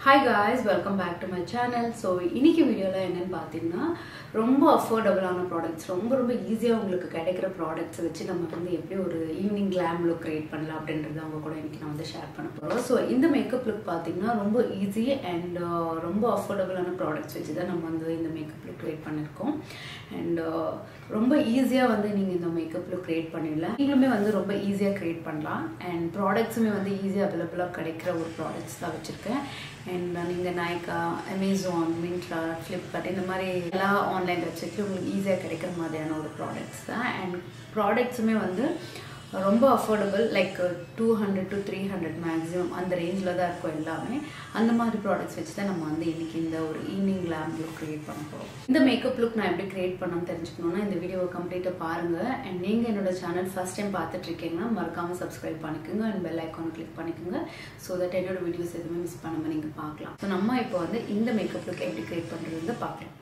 hi guys welcome back to my channel so இன்னைக்கு வீடியோவில் என்னன்னு பார்த்தீங்கன்னா ரொம்ப அஃபோர்டபுளான ப்ராடக்ட்ஸ் ரொம்ப ரொம்ப ஈஸியாக உங்களுக்கு கிடைக்கிற ப்ராடக்ட்ஸ் வச்சு நம்ம வந்து எப்படி ஒரு ஈவினிங் கிளாம் லுக் கிரியேட் பண்ணலாம் அப்படின்றத அவங்க கூட இன்னைக்கு நான் வந்து ஷேர் பண்ண போகிறோம் ஸோ இந்த மேக்கப் லுக் பார்த்தீங்கன்னா ரொம்ப ஈஸி அண்ட் ரொம்ப அஃபோர்டபுளான ப்ராடக்ட்ஸ் வச்சு தான் நம்ம வந்து இந்த மேக்கப் லுக் கிரியேட் பண்ணியிருக்கோம் அண்ட் ரொம்ப ஈஸியாக வந்து நீங்கள் இந்த மேக்கப் லுக் கிரியேட் பண்ணிடலாம் நீங்களுமே வந்து ரொம்ப ஈஸியாக கிரியேட் பண்ணலாம் அண்ட் ப்ராடக்ட்ஸுமே வந்து ஈஸியாக அவைலபிளாக கிடைக்கிற ஒரு ப்ராடக்ட்ஸ் தான் வச்சுருக்கேன் அண்ட் நீங்கள் நைக்கா அமேசான் மின்ட்ரா ஃப்ளிப்கார்ட் இந்த மாதிரி எல்லா ஆன்லைன் வெப்சைட்லையும் உங்களுக்கு ஈஸியாக கிடைக்கிற மாதிரியான ஒரு ப்ராடக்ட்ஸ் தான் அண்ட் ப்ராடக்ட்ஸுமே வந்து ரொம்ப affordable like two hundred to three hundred maximum அந்த ரேஞ்சில் தான் இருக்கும் எல்லாமே அந்த மாதிரி ப்ராடக்ட்ஸ் வச்சு தான் நம்ம வந்து இன்னைக்கு இந்த ஒரு ஈவினிங் லேம்ப் லுக் க்ரியேட் பண்ண போகிறோம் இந்த மேக்கப் லுக் நான் எப்படி க்ரியேட் பண்ணணும்னு தெரிஞ்சுக்கணுன்னா இந்த வீடியோவை கம்ப்ளீட்டாக பாருங்கள் அண்ட் நீங்கள் என்னோட சேனல் ஃபஸ்ட் டைம் பார்த்துட்டு இருக்கீங்கன்னா மறக்காமல் சப்ஸ்கிரைப் பண்ணிக்கோங்க அண்ட் பெல் ஐக்கான் கிளிக் பண்ணிக்கோங்க ஸோ தட் என்னோட வீடியோஸ் எதுவுமே மிஸ் பண்ணாமல் நீங்கள் பார்க்கலாம் ஸோ நம்ம இப்போ வந்து இந்த மேக்கப் லுக் எப்படி க்ரியேட் பண்ணுறது பார்க்கலாம்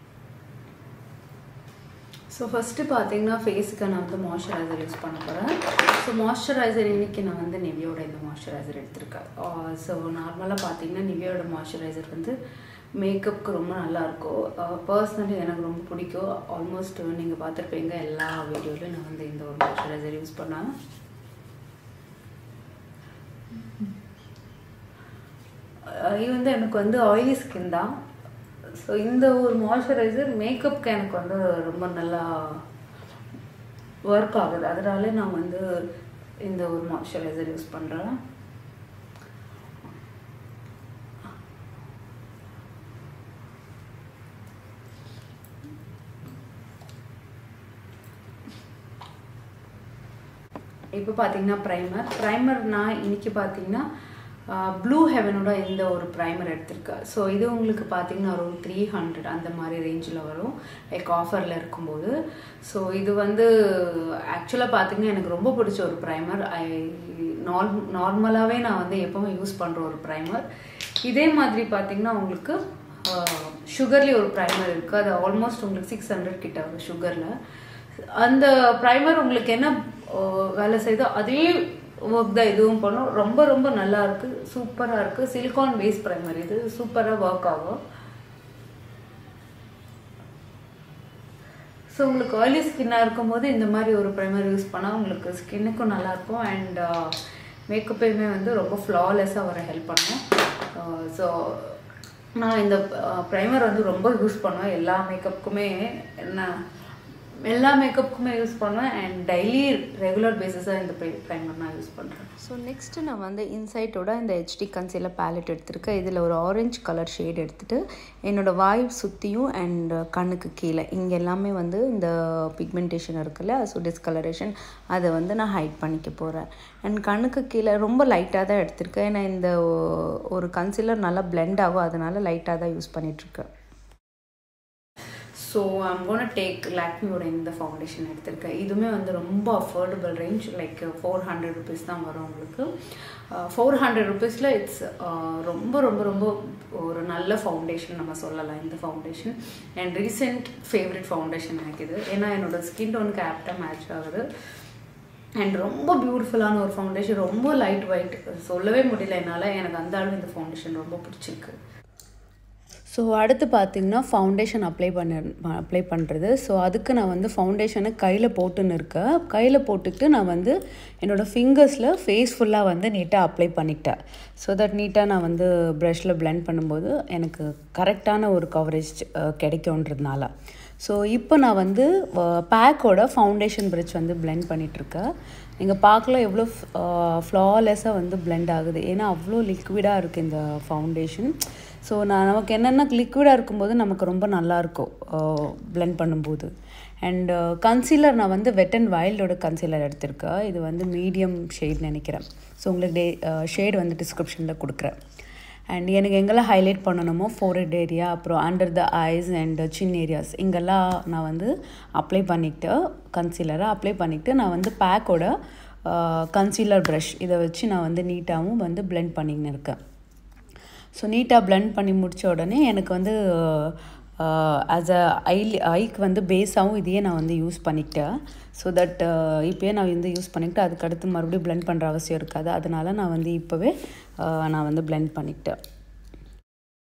ஸோ ஃபஸ்ட்டு பார்த்தீங்கன்னா ஃபேஸுக்கு நான் வந்து மாய்ஸ்சரைசர் யூஸ் பண்ண போகிறேன் ஸோ மாய்ஸ்சரைசர் இன்றைக்கி நான் வந்து நிவியோட இந்த மாய்ஸ்சரைசர் எடுத்திருக்கேன் ஸோ நார்மலாக பார்த்தீங்கன்னா நிவியோட மாய்ஸ்சரைசர் வந்து மேக்கப்புக்கு ரொம்ப நல்லாயிருக்கும் பர்சனலி எனக்கு ரொம்ப பிடிக்கும் ஆல்மோஸ்ட் நீங்கள் பார்த்துருப்பீங்க எல்லா வீடியோலையும் நான் வந்து இந்த ஒரு மாய்ஸ்சரைசர் யூஸ் பண்ணேன் இது வந்து எனக்கு வந்து ஆயிலி ஸ்கின் தான் ஸோ இந்த ஒரு மாய்ஸ்சரைசர் மேக்கப்புக்கு எனக்கு வந்து ரொம்ப நல்லா ஒர்க் ஆகுது அதனால நான் வந்து இந்த ஒரு மாய்ஸ்சரைசர் யூஸ் பண்ணுறேன் இப்போ பார்த்தீங்கன்னா ப்ரைமர் ப்ரைமர் நான் இன்னைக்கு பார்த்தீங்கன்னா ப்ளூ ஹெவனோட இந்த ஒரு ப்ரைமர் எடுத்திருக்கேன் ஸோ இது உங்களுக்கு பார்த்தீங்கன்னா ஒரு த்ரீ ஹண்ட்ரட் அந்த மாதிரி ரேஞ்சில் வரும் லைக் ஆஃபரில் இருக்கும்போது ஸோ இது வந்து ஆக்சுவலாக பார்த்தீங்கன்னா எனக்கு ரொம்ப பிடிச்ச ஒரு ப்ரைமர் ஐ நார் நார்மலாகவே நான் வந்து எப்போவுமே யூஸ் பண்ணுற ஒரு ப்ரைமர் இதே மாதிரி பார்த்தீங்கன்னா உங்களுக்கு சுகர்லேயே ஒரு ப்ரைமர் இருக்குது அது ஆல்மோஸ்ட் உங்களுக்கு சிக்ஸ் ஹண்ட்ரட் கிட்ட வரும் சுகரில் அந்த ப்ரைமர் உங்களுக்கு என்ன வேலை செய்தோ அதே ஒர்க் தான் இதுவும் பண்ணும் ரொம்ப ரொம்ப நல்லா இருக்கு சூப்பராக இருக்கு சிலிகான் பேஸ் ப்ரைமர் இது சூப்பராக ஒர்க் ஆகும் ஸோ உங்களுக்கு ஆயிலி ஸ்கின்னாக இருக்கும்போது இந்த மாதிரி ஒரு ப்ரைமர் யூஸ் பண்ணால் உங்களுக்கு ஸ்கின்னுக்கும் நல்லாயிருக்கும் அண்ட் மேக்கப்பையுமே வந்து ரொம்ப ஃப்ளாலெஸ்ஸாக வர ஹெல்ப் பண்ணும் ஸோ நான் இந்த ப்ரைமர் வந்து ரொம்ப யூஸ் பண்ணுவேன் எல்லா மேக்கப்புக்குமே என்ன எல்லா மேக்கப்புக்குமே யூஸ் பண்ணுவேன் அண்ட் டெய்லி ரெகுலர் பேசிஸாக இந்த ப்ரைமர் நான் யூஸ் பண்ணுறேன் ஸோ நெக்ஸ்ட்டு நான் வந்து இன்சைட்டோட இந்த ஹெச்டி கன்சீலர் பேலட் எடுத்திருக்கேன் இதில் ஒரு ஆரஞ்சு கலர் ஷேட் எடுத்துகிட்டு என்னோடய வாய் சுற்றியும் அண்ட் கண்ணுக்கு கீழே இங்கே எல்லாமே வந்து இந்த பிக்மெண்டேஷன் இருக்குல்ல ஸோ டிஸ்கலரேஷன் அதை வந்து நான் ஹைட் பண்ணிக்க போகிறேன் அண்ட் கண்ணுக்கு கீழே ரொம்ப லைட்டாக தான் எடுத்திருக்கேன் ஏன்னா இந்த ஒரு கன்சீலர் நல்லா பிளெண்ட் ஆகும் அதனால் லைட்டாக தான் யூஸ் பண்ணிகிட்ருக்கேன் ஸோ ஐம் கோன் டேக் லாக்மியோட இந்த ஃபவுண்டேஷன் எடுத்திருக்கேன் இதுவுமே வந்து ரொம்ப affordable range like four hundred rupees தான் வரும் உங்களுக்கு ஃபோர் ஹண்ட்ரட் ருபீஸில் இட்ஸ் ரொம்ப ரொம்ப ரொம்ப ஒரு நல்ல ஃபவுண்டேஷன் நம்ம சொல்லலாம் இந்த foundation and recent favourite foundation எனக்கு இது ஏன்னா என்னோடய ஸ்கின் டோனுக்கு ஆப்டாக மேட்ச் ஆகுது அண்ட் ரொம்ப பியூட்டிஃபுல்லான ஒரு ஃபவுண்டேஷன் ரொம்ப லைட் ஒயிட் சொல்லவே முடியல என்னால் எனக்கு அந்த அளவு இந்த ஃபவுண்டேஷன் ரொம்ப பிடிச்சிருக்கு ஸோ அடுத்து பார்த்திங்கன்னா ஃபவுண்டேஷன் அப்ளை பண்ண அப்ளை பண்ணுறது ஸோ அதுக்கு நான் வந்து ஃபவுண்டேஷனை கையில் போட்டுன்னு இருக்கேன் கையில் போட்டுக்கிட்டு நான் வந்து என்னோடய ஃபிங்கர்ஸில் ஃபேஸ் ஃபுல்லாக வந்து நீட்டாக அப்ளை பண்ணிக்கிட்டேன் ஸோ தட் நீட்டாக நான் வந்து ப்ரஷில் பிளெண்ட் பண்ணும்போது எனக்கு கரெக்டான ஒரு கவரேஜ் கிடைக்கும்ன்றதுனால ஸோ இப்போ நான் வந்து பேக்கோட ஃபவுண்டேஷன் ப்ரிட்ஜ் வந்து பிளெண்ட் பண்ணிகிட்ருக்கேன் நீங்கள் பார்க்கல எவ்வளோ ஃப்ளாலெஸ்ஸாக வந்து பிளெண்ட் ஆகுது ஏன்னா அவ்வளோ லிக்விடாக இருக்குது இந்த ஃபவுண்டேஷன் ஸோ நான் நமக்கு என்னென்ன லிக்விடாக இருக்கும்போது நமக்கு ரொம்ப நல்லாயிருக்கும் பிளெண்ட் பண்ணும்போது அண்டு கன்சீலர் நான் வந்து வெட் அண்ட் வைல்டோட கன்சீலர் எடுத்திருக்கேன் இது வந்து மீடியம் ஷேட் நினைக்கிறேன் ஸோ உங்களுக்கு டே ஷேட் வந்து டிஸ்கிரிப்ஷனில் கொடுக்குறேன் அண்ட் எனக்கு எங்கெல்லாம் ஹைலைட் பண்ணணுமோ ஃபோர்ஹெட் ஏரியா அப்புறம் under the eyes and chin areas இங்கெல்லாம் நான் வந்து அப்ளை பண்ணிக்கிட்டு கன்சீலரை அப்ளை பண்ணிக்கிட்டு நான் வந்து பேக்கோட கன்சீலர் ப்ரஷ் இதை வச்சு நான் வந்து நீட்டாகவும் வந்து பிளெண்ட் பண்ணிக்கின்னு இருக்கேன் ஸோ நீட்டாக பிளெண்ட் பண்ணி முடித்த உடனே எனக்கு வந்து ஆஸ் அ ஐ ஐக்கு வந்து பேஸாகவும் இதையே நான் வந்து யூஸ் பண்ணிக்கிட்டேன் ஸோ தட் இப்போயே நான் வந்து யூஸ் பண்ணிக்கிட்டு அதுக்கடுத்து மறுபடியும் blend பண்ணுற அவசியம் இருக்காது அதனால நான் வந்து இப்போவே நான் வந்து blend பண்ணிக்கிட்டேன்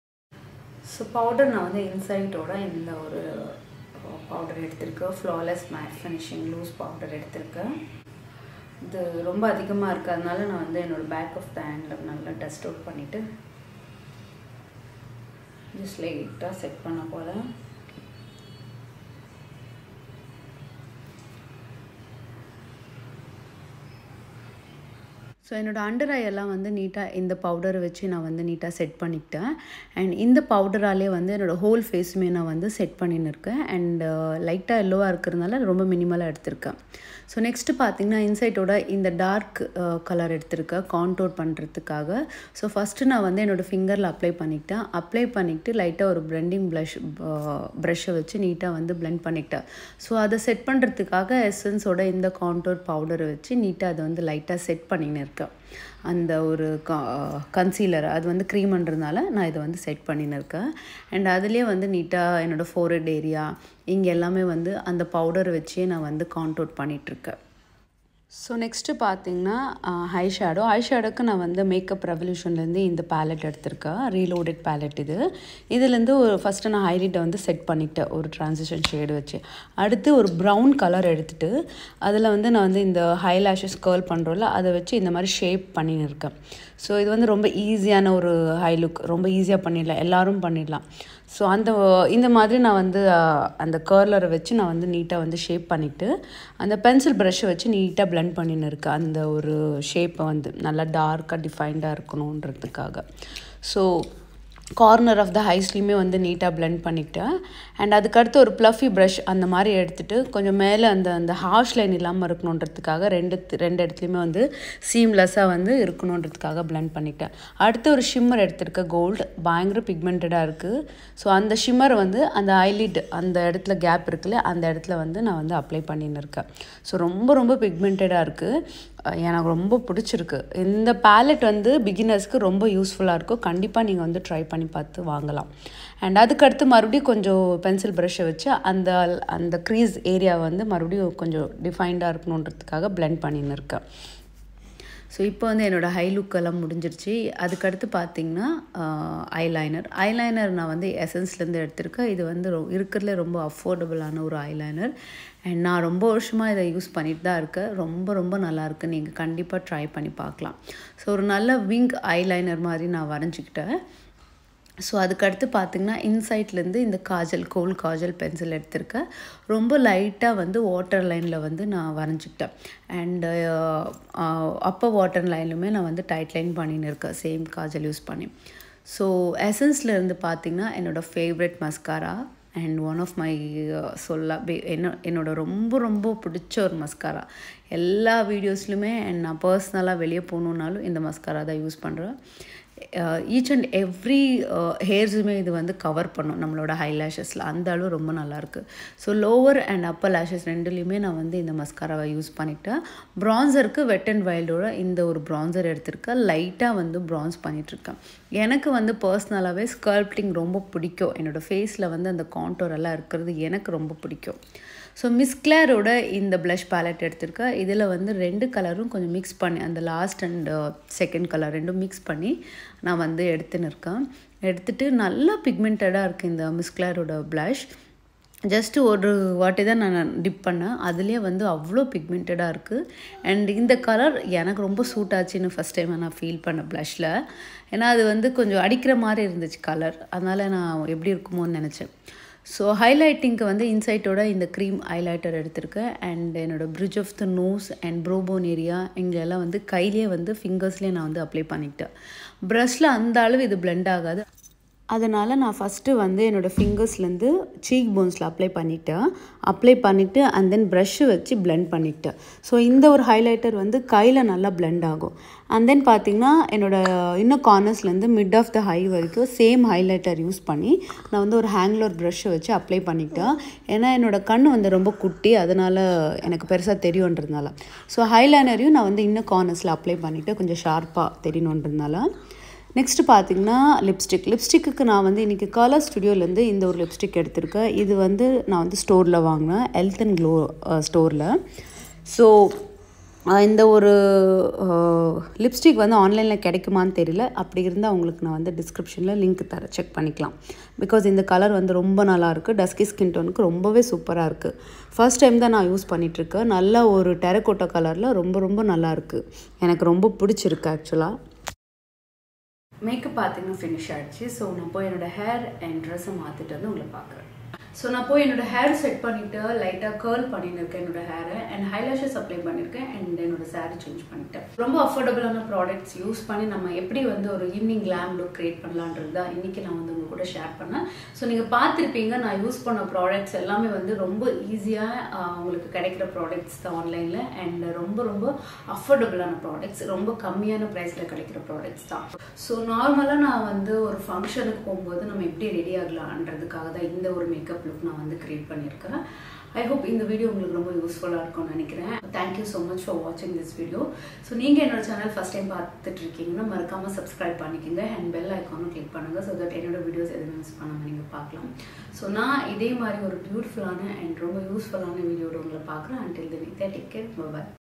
ஸோ பவுடர் நான் வந்து இன்சைட்டோட இந்த ஒரு பவுடர் எடுத்திருக்கேன் flawless matte finishing loose powder எடுத்திருக்கேன் இது ரொம்ப அதிகமாக இருக்கிறதுனால நான் வந்து என்னோடய பேக் ஆஃப் த ஹேண்டில் நல்லா டஸ்ட் அவுட் பண்ணிவிட்டு ஜஸ்ட் லைட்டாக செட் பண்ண போல ஸோ என்னோடய அண்டர் ஐ எல்லாம் வந்து நீட்டாக இந்த பவுடரை வச்சு நான் வந்து நீட்டாக செட் பண்ணிக்கிட்டேன் அண்ட் இந்த பவுடராலே வந்து என்னோடய ஹோல் ஃபேஸுமே நான் வந்து செட் பண்ணின்னு இருக்கேன் அண்ட் லைட்டாக எல்லோவாக இருக்கிறதுனால ரொம்ப மினிமலாக எடுத்திருக்கேன் ஸோ நெக்ஸ்ட்டு பார்த்தீங்கன்னா இன்சைட்டோட இந்த டார்க் கலர் எடுத்திருக்கேன் கான்டோர் பண்ணுறதுக்காக ஸோ ஃபஸ்ட்டு நான் வந்து என்னோடய ஃபிங்கரில் அப்ளை பண்ணிக்கிட்டேன் அப்ளை பண்ணிக்கிட்டு லைட்டாக ஒரு பிளெண்டிங் ப்ளஷ் ப்ரஷ்ஷை வச்சு நீட்டாக வந்து பிளெண்ட் பண்ணிக்கிட்டேன் ஸோ அதை செட் பண்ணுறதுக்காக எசன்ஸோட இந்த கான்டோர் பவுடரை வச்சு நீட்டாக அதை வந்து லைட்டாக செட் பண்ணின்னு இருக்கேன் அந்த ஒரு கன்சீலர் அது வந்து க்ரீம்ன்றதுனால நான் இதை வந்து செட் பண்ணின்னு இருக்கேன் அண்ட் அதுலேயே வந்து நீட்டாக என்னோடய ஃபோர்ஹெட் ஏரியா இங்கே எல்லாமே வந்து அந்த பவுடர் வச்சே நான் வந்து கான்டோட் பண்ணிகிட்ருக்கேன் ஸோ நெக்ஸ்ட்டு பார்த்தீங்கன்னா ஹை ஷேடோ ஹை ஷேடோக்கு நான் வந்து மேக்கப் ரெவல்யூஷன்லேருந்து இந்த பேலட் எடுத்திருக்கேன் ரீலோடட் பேலட் இது இதுலேருந்து ஒரு ஃபஸ்ட்டு நான் ஹைலைட்டை வந்து செட் பண்ணிக்கிட்டேன் ஒரு ட்ரான்சிஷன் ஷேடு வச்சு அடுத்து ஒரு ப்ரௌன் கலர் எடுத்துகிட்டு அதில் வந்து நான் வந்து இந்த ஹை லேஷஸ் கேர்ள் பண்ணுறோம்ல அதை வச்சு இந்த மாதிரி ஷேப் பண்ணின்னு இருக்கேன் ஸோ இது வந்து ரொம்ப ஈஸியான ஒரு ஹை லுக் ரொம்ப ஈஸியாக பண்ணிடலாம் எல்லோரும் பண்ணிடலாம் ஸோ அந்த இந்த மாதிரி நான் வந்து அந்த கேர்லரை வச்சு நான் வந்து நீட்டாக வந்து ஷேப் பண்ணிவிட்டு அந்த பென்சில் ப்ரஷ்ஷை வச்சு நீட்டாக பிளெண்ட் பண்ணின்னு இருக்கேன் அந்த ஒரு ஷேப்பை வந்து நல்லா டார்க்காக டிஃபைன்டாக இருக்கணுன்றதுக்காக ஸோ கார்னர் ஆஃப் த ஹைஸ்லேயுமே வந்து நீட்டாக பிளெண்ட் பண்ணிக்கிட்டேன் அண்ட் அதுக்கடுத்து ஒரு ப்ளஃபி ப்ரஷ் அந்த மாதிரி எடுத்துகிட்டு கொஞ்சம் மேலே அந்த அந்த ஹார்ஷ் லைன் இல்லாமல் இருக்கணுன்றதுக்காக ரெண்டு ரெண்டு இடத்துலையுமே வந்து சீம்லெஸ்ஸாக வந்து இருக்கணுன்றதுக்காக பிளெண்ட் பண்ணிக்கிட்டேன் அடுத்து ஒரு ஷிம்மர் எடுத்திருக்க கோல்டு பயங்கர பிக்மெண்டடாக இருக்குது ஸோ அந்த ஷிம்மர் வந்து அந்த ஐலிட் அந்த இடத்துல கேப் இருக்குல்ல அந்த இடத்துல வந்து நான் வந்து அப்ளை பண்ணின்னு இருக்கேன் ஸோ ரொம்ப ரொம்ப பிக்மெண்டடாக இருக்குது எனக்கு ரொம்ப பிடிச்சிருக்கு இந்த பேலட் வந்து பிகினர்ஸ்க்கு ரொம்ப யூஸ்ஃபுல்லாக இருக்கும் கண்டிப்பாக நீங்கள் வந்து ட்ரை பண்ணி பார்த்து வாங்கலாம் அண்ட் அதுக்கடுத்து மறுபடியும் கொஞ்சம் பென்சில் ப்ரஷ்ஷை வச்சு அந்த அந்த க்ரீஸ் ஏரியா வந்து மறுபடியும் கொஞ்சம் டிஃபைன்டாக இருக்கணுன்றதுக்காக பிளெண்ட் பண்ணின்னு இருக்கேன் ஸோ இப்போ வந்து என்னோடய ஹை லுக்கெல்லாம் முடிஞ்சிருச்சு அதுக்கடுத்து பார்த்திங்கன்னா ஐலைனர் ஐலைனர் நான் வந்து எசன்ஸ்லேருந்து எடுத்திருக்கேன் இது வந்து ரொ இருக்கிறதுல ரொம்ப அஃபோர்டபுளான ஒரு ஐலைனர் அண்ட் நான் ரொம்ப வருஷமாக இதை யூஸ் பண்ணிட்டு தான் இருக்கேன் ரொம்ப ரொம்ப நல்லாயிருக்கு நீங்கள் கண்டிப்பாக ட்ரை பண்ணி பார்க்கலாம் ஸோ ஒரு நல்ல விங் ஐலைனர் மாதிரி நான் வரைஞ்சிக்கிட்டேன் ஸோ அதுக்கடுத்து பார்த்திங்கன்னா இன்சைட்லேருந்து இந்த காஜல் கோல் காஜல் பென்சில் எடுத்திருக்கேன் ரொம்ப லைட்டாக வந்து வாட்டர் லைனில் வந்து நான் வரைஞ்சிக்கிட்டேன் அண்டு அப்போ வாட்டர் லைன்லுமே நான் வந்து டைட் லைன் பண்ணின்னு இருக்கேன் சேம் காஜல் யூஸ் பண்ணி ஸோ எசன்ஸில் இருந்து பார்த்திங்கன்னா என்னோடய favourite mascara and one of my சொல்ல என்ன என்னோட ரொம்ப ரொம்ப பிடிச்ச ஒரு மஸ்காரா எல்லா வீடியோஸ்லையுமே அண்ட் நான் பர்சனலாக வெளியே போகணுன்னாலும் இந்த மஸ்காரா தான் யூஸ் பண்ணுறேன் ஈச் அண்ட் எவ்ரி ஹேர்ஸுமே இது வந்து கவர் பண்ணும் நம்மளோட ஹை லேஷஸில் அந்த அளவு ரொம்ப நல்லாயிருக்கு so lower and upper lashes ரெண்டுலேயுமே நான் வந்து இந்த மஸ்காராவை யூஸ் பண்ணிட்டேன் ப்ரான்சருக்கு வெட் அண்ட் வைல்டோட இந்த ஒரு ப்ரான்சர் எடுத்திருக்கேன் லைட்டாக வந்து ப்ரான்ஸ் பண்ணிகிட்ருக்கேன் எனக்கு வந்து பர்சனலாகவே ஸ்கல்ப்டிங் ரொம்ப பிடிக்கும் என்னோடய ஃபேஸில் வந்து அந்த கான்டோர் எல்லாம் இருக்கிறது எனக்கு ரொம்ப பிடிக்கும் ஸோ மிஸ்கிளரோட இந்த ப்ளஷ் பேலட் எடுத்திருக்கேன் இதில் வந்து ரெண்டு கலரும் கொஞ்சம் மிக்ஸ் பண்ணி அந்த லாஸ்ட் அண்ட் செகண்ட் கலர் ரெண்டும் மிக்ஸ் பண்ணி நான் வந்து எடுத்துன்னு இருக்கேன் எடுத்துகிட்டு நல்லா பிக்மெண்டடாக இருக்குது இந்த மிஸ்கிளரோட ப்ளஷ் ஜஸ்ட்டு ஒரு வாட்டி தான் நான் டிப் பண்ணேன் அதுலேயே வந்து அவ்வளோ பிக்மெண்டடாக இருக்குது அண்ட் இந்த கலர் எனக்கு ரொம்ப சூட் ஆச்சுன்னு ஃபஸ்ட் டைம் நான் ஃபீல் பண்ணேன் ப்ளஷில் ஏன்னா அது வந்து கொஞ்சம் அடிக்கிற மாதிரி இருந்துச்சு கலர் அதனால் நான் எப்படி இருக்குமோன்னு நினச்சேன் ஸோ ஹைலைட்டிங்க்கு வந்து இன்சைட்டோட இந்த க்ரீம் ஹைலைட்டர் எடுத்திருக்கேன் அண்ட் என்னோடய bridge of the nose and browbone area இங்கெல்லாம் வந்து கையிலே வந்து ஃபிங்கர்ஸ்லேயே நான் வந்து அப்ளை பண்ணிக்கிட்டேன் ப்ரஷில் அந்த அளவு இது பிளெண்ட் ஆகாது அதனால் நான் ஃபஸ்ட்டு வந்து என்னோடய ஃபிங்கர்ஸ்லேருந்து சீக் போன்ஸில் அப்ளை பண்ணிட்டேன் அப்ளை பண்ணிவிட்டு அண்ட் தென் ப்ரஷ்ஷு வச்சு பிளெண்ட் பண்ணிக்கிட்டேன் ஸோ இந்த ஒரு ஹைலைட்டர் வந்து கையில் நல்லா பிளெண்ட் ஆகும் அண்ட் தென் பார்த்திங்கன்னா என்னோடய இன்னும் கார்னர்ஸ்லேருந்து மிட் ஆஃப் த ஹை வரைக்கும் சேம் ஹைலைட்டர் யூஸ் பண்ணி நான் வந்து ஒரு ஹேங்லர் ப்ரஷ்ஷை வச்சு அப்ளை பண்ணிக்கிட்டேன் ஏன்னா என்னோடய கண் வந்து ரொம்ப குட்டி அதனால் எனக்கு பெருசாக தெரியுன்றதுனால ஸோ ஹைலைனரையும் நான் வந்து இன்னும் கார்னர்ஸில் அப்ளை பண்ணிவிட்டு கொஞ்சம் ஷார்ப்பாக தெரியணுன்றதுனால நெக்ஸ்ட்டு பார்த்தீங்கன்னா லிப்ஸ்டிக் லிப்ஸ்டிக்கு நான் வந்து இன்றைக்கி கலர் ஸ்டுடியோலேருந்து இந்த ஒரு லிப்ஸ்டிக் எடுத்திருக்கேன் இது வந்து நான் வந்து ஸ்டோரில் வாங்கினேன் ஹெல்த் அண்ட் க்ளோ ஸ்டோரில் ஸோ இந்த ஒரு லிப்ஸ்டிக் வந்து ஆன்லைனில் கிடைக்குமான்னு தெரியல அப்படி இருந்தால் உங்களுக்கு நான் வந்து டிஸ்கிரிப்ஷனில் லிங்க் தரேன் செக் பண்ணிக்கலாம் பிகாஸ் இந்த கலர் வந்து ரொம்ப நல்லாயிருக்கு டஸ்கி ஸ்கின் டோனுக்கு ரொம்பவே சூப்பராக இருக்குது ஃபர்ஸ்ட் டைம் தான் நான் யூஸ் பண்ணிகிட்ருக்கேன் நல்ல ஒரு டெரக்கோட்டா கலரில் ரொம்ப ரொம்ப நல்லாயிருக்கு எனக்கு ரொம்ப பிடிச்சிருக்கு ஆக்சுவலாக மேக்கப் பார்த்தீங்கன்னா ஃபினிஷ் ஆகிடுச்சு ஸோ நான் போய் என்னோட ஹேர் அண்ட் ட்ரெஸ்ஸை மாற்றிட்டு வந்து உங்களை பார்க்குறேன் ஸோ நான் போய் என்னோட ஹேர் செட் பண்ணிவிட்டு லைட்டாக கேர்ள் பண்ணின்னு இருக்கேன் என்னோட ஹேரை அண்ட் ஹைலாஷஸ் அப்ளை பண்ணியிருக்கேன் அண்ட் என்னோட சாரீ சேஞ்ச் பண்ணிட்டேன் ரொம்ப அஃபோர்டபுளான ப்ராடக்ட்ஸ் யூஸ் பண்ணி நம்ம எப்படி வந்து ஒரு ஈவினிங் கிளாம் லுக் க்ரியேட் பண்ணலான்றது தான் இன்றைக்கி நான் வந்து உங்க கூட ஷேர் பண்ணேன் ஸோ நீங்கள் பார்த்துருப்பீங்க நான் யூஸ் பண்ண ப்ராடக்ட்ஸ் எல்லாமே வந்து ரொம்ப ஈஸியாக உங்களுக்கு கிடைக்கிற ப்ராடக்ட்ஸ் தான் ஆன்லைனில் அண்ட் ரொம்ப ரொம்ப அஃபோர்டபுளான ப்ராடக்ட்ஸ் ரொம்ப கம்மியான ப்ரைஸில் கிடைக்கிற ப்ராடக்ட்ஸ் தான் ஸோ நார்மலாக நான் வந்து ஒரு ஃபங்க்ஷனுக்கு போகும்போது நம்ம எப்படி ரெடி ஆகலான்றதுக்காக தான் இந்த ஒரு மேக்கப் லுக் நான் வந்து கிரியேட் பண்ணியிருக்கேன் ஐ ஹோப் இந்த வீடியோ உங்களுக்கு ரொம்ப யூஸ்ஃபுல்லாக இருக்கும்னு நினைக்கிறேன் தேங்க்யூ ஸோ மச் ஃபார் வாட்சிங் திஸ் வீடியோ ஸோ நீங்கள் என்னோட சேனல் ஃபஸ்ட் டைம் பார்த்துட்டு இருக்கீங்கன்னா மறக்காமல் சப்ஸ்கிரைப் பண்ணிக்கோங்க அண்ட் பெல் ஐக்கானும் கிளிக் பண்ணுங்கள் ஸோ தட் என்னோட வீடியோஸ் எதுவுமே மிஸ் பண்ணாமல் நீங்கள் பார்க்கலாம் ஸோ நான் இதே மாதிரி ஒரு பியூட்டிஃபுல்லான அண்ட் ரொம்ப யூஸ்ஃபுல்லான வீடியோட உங்களை பார்க்குறேன் அண்டில் தி டேக் கேர் பாய்